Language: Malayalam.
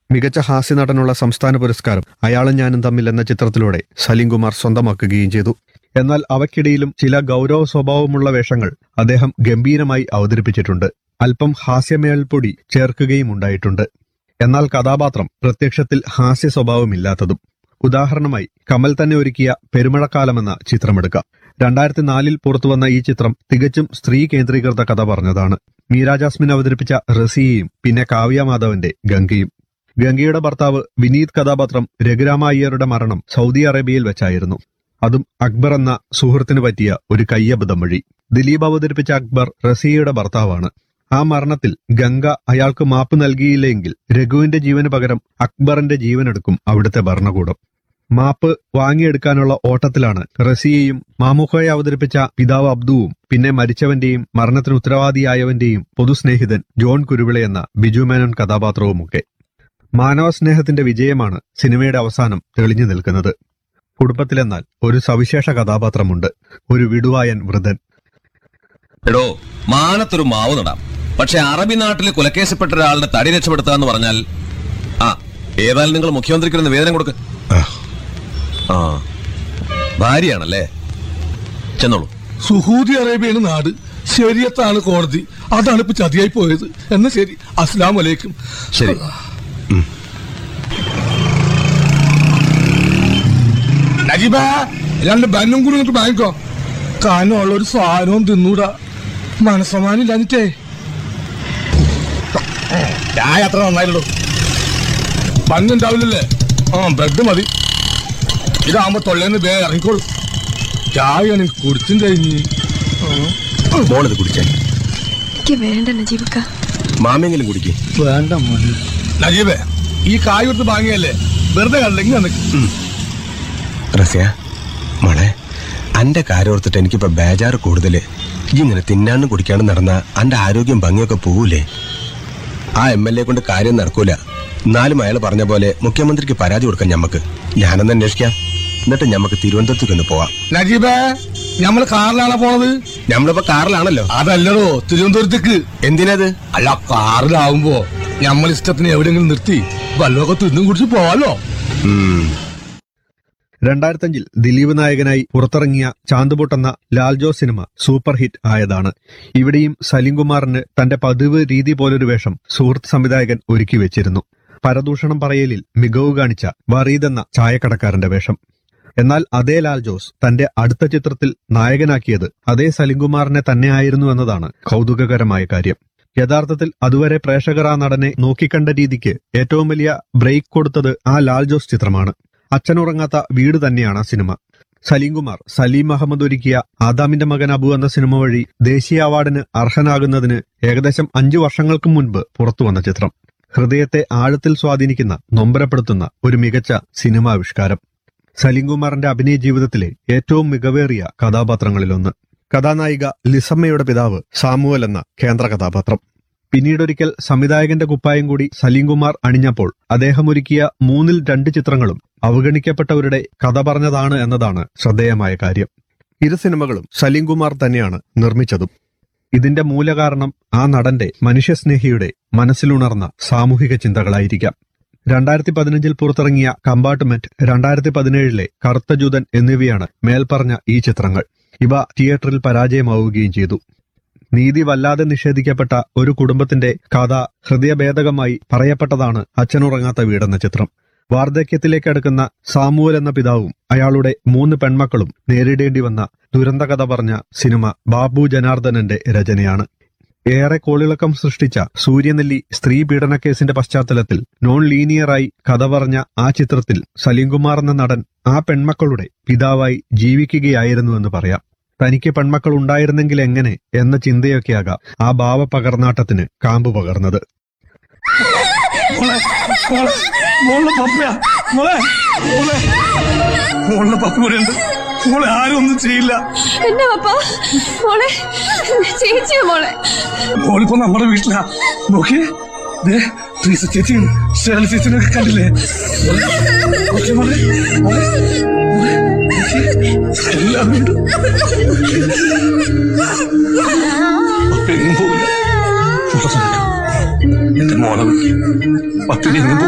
മികച്ച ഹാസ്യനടനുള്ള സംസ്ഥാന പുരസ്കാരം അയാളും ഞാനും തമ്മിൽ എന്ന ചിത്രത്തിലൂടെ സലീം കുമാർ സ്വന്തമാക്കുകയും ചെയ്തു എന്നാൽ അവയ്ക്കിടയിലും ചില ഗൗരവ സ്വഭാവമുള്ള വേഷങ്ങൾ അദ്ദേഹം ഗംഭീരമായി അവതരിപ്പിച്ചിട്ടുണ്ട് അല്പം ഹാസ്യമേൽപ്പൊടി ചേർക്കുകയും ഉണ്ടായിട്ടുണ്ട് എന്നാൽ കഥാപാത്രം പ്രത്യക്ഷത്തിൽ ഹാസ്യ സ്വഭാവമില്ലാത്തതും ഉദാഹരണമായി കമൽ തന്നെ ഒരുക്കിയ പെരുമഴക്കാലമെന്ന ചിത്രമെടുക്കാം രണ്ടായിരത്തി നാലിൽ പുറത്തുവന്ന ഈ ചിത്രം തികച്ചും സ്ത്രീ കേന്ദ്രീകൃത കഥ പറഞ്ഞതാണ് മീര ജാസ്മിൻ അവതരിപ്പിച്ച റസിയയും പിന്നെ കാവ്യ മാധവന്റെ ഗംഗയും ഗംഗയുടെ ഭർത്താവ് വിനീത് കഥാപാത്രം രഘുരാമ അയ്യരുടെ മരണം സൗദി അറേബ്യയിൽ വെച്ചായിരുന്നു അതും അക്ബർ എന്ന സുഹൃത്തിന് പറ്റിയ ഒരു കയ്യബദ്ധം വഴി ദിലീപ് അവതരിപ്പിച്ച അക്ബർ റസിയയുടെ ഭർത്താവാണ് ആ മരണത്തിൽ ഗംഗ അയാൾക്ക് മാപ്പ് നൽകിയില്ലെങ്കിൽ രഘുവിന്റെ ജീവന് പകരം അക്ബറിന്റെ ജീവനെടുക്കും അവിടുത്തെ ഭരണകൂടം മാപ്പ് വാങ്ങിയെടുക്കാനുള്ള ഓട്ടത്തിലാണ് റസിയയും മാമുഖയെ അവതരിപ്പിച്ച പിതാവ് അബ്ദുവും പിന്നെ മരിച്ചവന്റെയും മരണത്തിന് ഉത്തരവാദിയായവന്റെയും പൊതുസ്നേഹിതൻ ജോൺ കുരുവിള എന്ന ബിജു മേനോൻ കഥാപാത്രവുമൊക്കെ മാനവ സ്നേഹത്തിന്റെ വിജയമാണ് സിനിമയുടെ അവസാനം തെളിഞ്ഞു നിൽക്കുന്നത് കുടുംബത്തിലെന്നാൽ ഒരു സവിശേഷ കഥാപാത്രമുണ്ട് ഒരു വിടുവായൻ വൃതൻ എടോ മാനത്തൊരു മാവ് നടാം പക്ഷെ അറബി നാട്ടിൽ കൊലക്കേസപ്പെട്ട ഒരാളുടെ തടി രക്ഷപ്പെടുത്തുക എന്ന് പറഞ്ഞാൽ ആ ഏതായാലും നിങ്ങൾ മുഖ്യമന്ത്രിക്ക് ഒരു നിവേദനം കൊടുക്ക് ആ ഭാര്യയാണല്ലേ ചെന്നോളൂ സുഹൂദി അറേബ്യയാണ് നാട് ശരിയത്താണ് കോടതി അതാണ് ഇപ്പൊ ചതിയായി പോയത് എന്നാ ശരി അസ്ലാം വലൈക്കും ശരി നജീബ രണ്ട് ബന്നും കൂടി ഇങ്ങോട്ട് വാങ്ങിക്കോ കാനുള്ള ഒരു സാധനവും തിന്നൂടാ മനസ്സമാനം ഇല്ലാഞ്ഞിട്ടേ ചായ അത്ര നന്നായില്ലടോ പഞ്ഞുണ്ടാവില്ലല്ലേ ആ ബ്രെഡ് മതി ഇതാകുമ്പോ തൊള്ളേന്ന് വേ ഇറങ്ങിക്കോളൂ ചായ എനിക്ക് കുടിച്ചും കഴിഞ്ഞ് മോളിത് കുടിച്ചേ എനിക്ക് വേണ്ട നജീബക്ക മാമെങ്കിലും കുടിക്കേ വേണ്ട മോനെ നജീബേ ഈ കായ് കൊടുത്ത് വാങ്ങിയല്ലേ വെറുതെ കണ്ടില്ലെങ്കിൽ നിനക്ക് റസിയ മോളെ അന്റെ കാര്യം ഓർത്തിട്ട് എനിക്കിപ്പോ ബേജാറ് കൂടുതല് ഈ ഇങ്ങനെ തിന്നാണ്ട് കുടിക്കാണ്ട് നടന്ന അന്റെ ആരോഗ്യം ഭംഗിയൊക്കെ പോവൂലേ ആ എം എൽ എ കൊണ്ട് കാര്യം നടക്കൂല എന്നാലും അയാൾ പറഞ്ഞ പോലെ മുഖ്യമന്ത്രിക്ക് പരാതി കൊടുക്കാം ഞമ്മക്ക് ഞാനൊന്ന് അന്വേഷിക്കാം എന്നിട്ട് ഞമ്മക്ക് തിരുവനന്തപുരത്തേക്ക് ഒന്ന് പോവാം നജീബേ ഞമ്മള് കാറിലാണോ പോണത് ഞമ്മളിപ്പോ കാറിലാണല്ലോ അതല്ലടോ തിരുവനന്തപുരത്തേക്ക് എന്തിനത് അല്ല കാറിലാവുമ്പോ ഞമ്മൾ ഇഷ്ടത്തിന് എവിടെയെങ്കിലും നിർത്തി വല്ലതൊക്കെ തിന്നും കുടിച്ച് പോവാലോ ഉം രണ്ടായിരത്തഞ്ചിൽ ദിലീപ് നായകനായി പുറത്തിറങ്ങിയ ചാന്തുപൊട്ട് എന്ന ലാൽജോ സിനിമ സൂപ്പർ ഹിറ്റ് ആയതാണ് ഇവിടെയും സലീംകുമാറിന് തന്റെ പതിവ് രീതി പോലൊരു വേഷം സുഹൃത്ത് സംവിധായകൻ ഒരുക്കി വെച്ചിരുന്നു പരദൂഷണം പറയലിൽ മികവ് കാണിച്ച വറീദ് എന്ന ചായക്കടക്കാരന്റെ വേഷം എന്നാൽ അതേ ലാൽ ജോസ് തന്റെ അടുത്ത ചിത്രത്തിൽ നായകനാക്കിയത് അതേ സലിംകുമാറിനെ തന്നെയായിരുന്നു എന്നതാണ് കൗതുകകരമായ കാര്യം യഥാർത്ഥത്തിൽ അതുവരെ പ്രേക്ഷകർ ആ നടനെ നോക്കിക്കണ്ട രീതിക്ക് ഏറ്റവും വലിയ ബ്രേക്ക് കൊടുത്തത് ആ ലാൽ ജോസ് ചിത്രമാണ് അച്ഛനുറങ്ങാത്ത വീട് തന്നെയാണ് ആ സിനിമ സലീംകുമാർ സലീം അഹമ്മദ് ഒരുക്കിയ ആദാമിന്റെ മകൻ അബു എന്ന സിനിമ വഴി ദേശീയ അവാർഡിന് അർഹനാകുന്നതിന് ഏകദേശം അഞ്ചു വർഷങ്ങൾക്ക് മുൻപ് പുറത്തുവന്ന ചിത്രം ഹൃദയത്തെ ആഴത്തിൽ സ്വാധീനിക്കുന്ന നൊമ്പരപ്പെടുത്തുന്ന ഒരു മികച്ച സിനിമാവിഷ്കാരം സലീംകുമാറിന്റെ അഭിനയ ജീവിതത്തിലെ ഏറ്റവും മികവേറിയ കഥാപാത്രങ്ങളിലൊന്ന് കഥാനായിക ലിസമ്മയുടെ പിതാവ് സാമുവൽ എന്ന കേന്ദ്ര കഥാപാത്രം പിന്നീടൊരിക്കൽ സംവിധായകന്റെ കുപ്പായം കൂടി സലീംകുമാർ അണിഞ്ഞപ്പോൾ അദ്ദേഹം ഒരുക്കിയ മൂന്നിൽ രണ്ട് ചിത്രങ്ങളും അവഗണിക്കപ്പെട്ടവരുടെ കഥ പറഞ്ഞതാണ് എന്നതാണ് ശ്രദ്ധേയമായ കാര്യം ഇരു സിനിമകളും സലീംകുമാർ തന്നെയാണ് നിർമ്മിച്ചതും ഇതിന്റെ മൂലകാരണം ആ നടന്റെ മനുഷ്യസ്നേഹിയുടെ മനസ്സിലുണർന്ന സാമൂഹിക ചിന്തകളായിരിക്കാം രണ്ടായിരത്തി പതിനഞ്ചിൽ പുറത്തിറങ്ങിയ കമ്പാർട്ട്മെന്റ് രണ്ടായിരത്തി പതിനേഴിലെ കറുത്ത ജൂതൻ എന്നിവയാണ് മേൽപ്പറഞ്ഞ ഈ ചിത്രങ്ങൾ ഇവ തിയേറ്ററിൽ പരാജയമാവുകയും ചെയ്തു നീതി വല്ലാതെ നിഷേധിക്കപ്പെട്ട ഒരു കുടുംബത്തിന്റെ കഥ ഹൃദയഭേദകമായി പറയപ്പെട്ടതാണ് അച്ഛനുറങ്ങാത്ത വീടെന്ന ചിത്രം വാർദ്ധക്യത്തിലേക്ക് അടുക്കുന്ന സാമുവൽ എന്ന പിതാവും അയാളുടെ മൂന്ന് പെൺമക്കളും നേരിടേണ്ടി വന്ന ദുരന്ത കഥ പറഞ്ഞ സിനിമ ബാബു ജനാർദ്ദനന്റെ രചനയാണ് ഏറെ കോളിളക്കം സൃഷ്ടിച്ച സൂര്യനെല്ലി സ്ത്രീ പീഡനക്കേസിന്റെ പശ്ചാത്തലത്തിൽ നോൺ ലീനിയറായി കഥ പറഞ്ഞ ആ ചിത്രത്തിൽ സലീംകുമാർ എന്ന നടൻ ആ പെൺമക്കളുടെ പിതാവായി ജീവിക്കുകയായിരുന്നുവെന്ന് പറയാം തനിക്ക് പെൺമക്കൾ ഉണ്ടായിരുന്നെങ്കിൽ എങ്ങനെ എന്ന ചിന്തയൊക്കെയാകാം ആ ഭാവ പകർന്നാട്ടത്തിന് കാമ്പ് പകർന്നത് മോളെ മോളെ മോളുടെ പപ്പയാ മോളെ മോളെ മോളുടെ പപ്പ ഇവിടെ ഉണ്ട് മോളെ ആരും ഒന്നും ചെയ്യില്ല എന്നെ പപ്പ മോളെ ചേച്ചിയോ മോളെ മോളിപ്പോ നമ്മുടെ വീട്ടിലാ നോക്കിയേ ദേ ട്രീസ ചേച്ചിയും ഷേള ചേച്ചിനൊക്കെ കണ്ടില്ലേ മോളെ, നോക്കിയേ മോളെ മോളെ മോളെ നോക്കിയേ. എല്ലാവരും ഉണ്ട് പപ്പ എങ്ങും പോവില്ല മോളെ ശ്രദ്ധിക്കണം. എന്റെ മോളെ പത്തിനി എങ്ങും